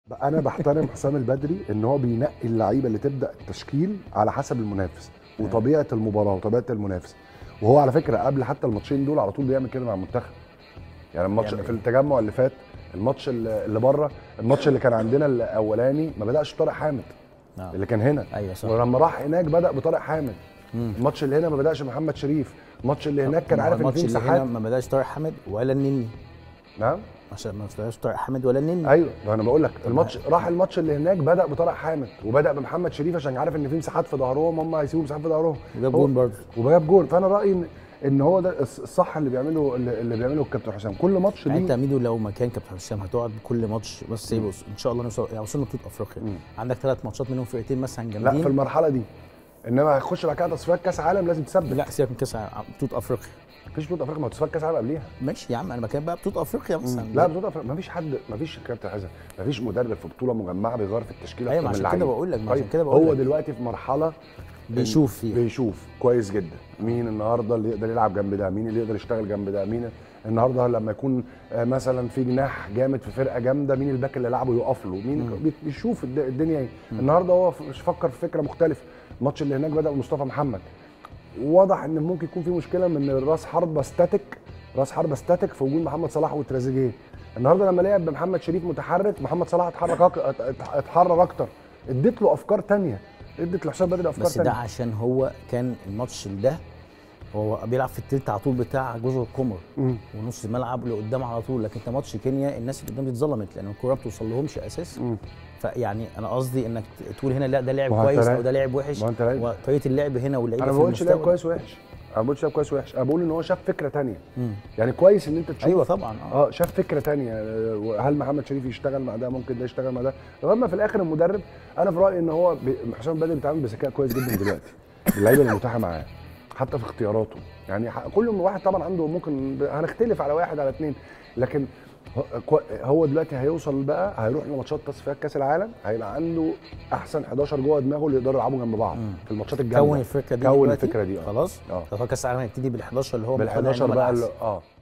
بقى انا بحترم حسام البدري ان هو بينقي اللعيبه اللي تبدا التشكيل على حسب المنافس وطبيعه المباراه وطبيعه المنافس وهو على فكره قبل حتى الماتشين دول على طول بيعمل كده مع المنتخب يعني الماتش بيعمل في إيه؟ التجمع اللي فات الماتش اللي اللي بره الماتش اللي كان عندنا الاولاني ما بداش طارق حامد نعم اللي كان هنا ايوه صح ولما راح هناك بدا بطارق حامد مم. الماتش اللي هنا ما بداش محمد شريف الماتش اللي هناك كان ما هو عارف ان الماتش في اللي هنا مساحات ما بداش طارق حامد ولا النني نعم عشان ما بداش طارق حامد ولا النني ايوه ما انا بقول لك الماتش راح الماتش اللي هناك بدا بطارق حامد وبدا بمحمد شريف عشان عارف ان في مساحات في ظهرهم هم هيسيبوا مساحات في ظهرهم وجاب هو- جون برضه وجاب جول فانا رايي إن- ان هو ده الص- الصح اللي بيعمله اللي اللي بيعمله الكابتن حسام كل ماتش يعني انت ليه يا ميدو لو مكان كابتن حسام هتقعد كل ماتش بس ايه بص ان شاء الله نوصل يعني وصلنا بطوله افريقيا مم. عندك ثلاث ماتشات منهم فرقتين مثلا لا في جامدين المرحله دي انما هيخش بعد كده تصفيات كاس عالم لازم تثبت لا سيبك من كاس ع- بطوله افريقيا مفيش بطوله افريقيا ما هو تصفيات كاس عالم قبليها ماشي يا عم انا بكلم بقى بطوله افريقيا مثلا لا بطوله افريقيا مفيش حد مفيش كابتن حسن مفيش مدرب في بطوله مجمعه بيغير في التشكيله ايوه أكتر ما من عشان كده اللعيبة. بقول لك ما طيب عشان كده بقول هو لك دلوقتي في مرحله بيشوف فيها بيشوف كويس جدا مين النهارده اللي يقدر يلعب جنب ده مين اللي يقدر يشتغل جنب ده مين النهارده لما يكون آه، مثلا في جناح جامد في فرقه جامده مين الباك اللي لعبه يقف له مين بي- بيشوف الد- الدنيا ايه النهارده هو ف- مش فكر في فكره مختلفه الماتش اللي هناك بدا بمصطفى محمد واضح ان ممكن يكون في مشكله من راس حربه ستاتيك راس حربه ستاتيك في وجود محمد صلاح وتريزيجيه النهارده لما لعب بمحمد شريف متحرك محمد صلاح اتحرك أك- ات- ات- اتحرر اكتر اديت له افكار تانية اديت لحسام بدري افكار بس ده تانية عشان هو كان الماتش ده هو بيلعب في التلت على طول بتاع جزر القمر مم. ونص الملعب اللي قدام على طول لكن انت ماتش كينيا الناس اللي قدام دي اتظلمت لان الكوره ما بتوصل لهمش اساسا مم. فيعني انا قصدي انك تقول هنا لا ده لعب ما هو كويس أنت او ده لعب وحش ما هو أنت لعب- وطريقه اللعب هنا واللعيبه انا في ما بقولش لعب المستوى- كويس وحش انا ما بقولش لعب كويس وحش انا بقول ان هو شاف فكره تانية مم. يعني كويس ان انت تشوف ايوه طبعا اه اه شاف فكره تانية آه، هل محمد شريف يشتغل مع ده ممكن ده يشتغل مع ده لغايه ما في الاخر المدرب انا في رايي ان هو بي- حسام بدري بيتعامل بذكاء كويس جدا دلوقتي اللعيبه اللي متاحه معاه حتى في اختياراته يعني ح- كل واحد طبعا عنده ممكن هنختلف على واحد على اثنين لكن هو- كو- هو دلوقتي هيوصل بقى هيروح لماتشات تصفيات كاس العالم هيبقى عنده احسن 11 جوه دماغه اللي يقدروا يلعبوا جنب بعض مم. في الماتشات الجامده كون الفكره دي كون دلوقتي. الفكره دي اه خلاص اه هو كاس العالم هيبتدي بال 11 اللي هو بال مقتنع إن 11 هم بقى الأحسن. اللي- اه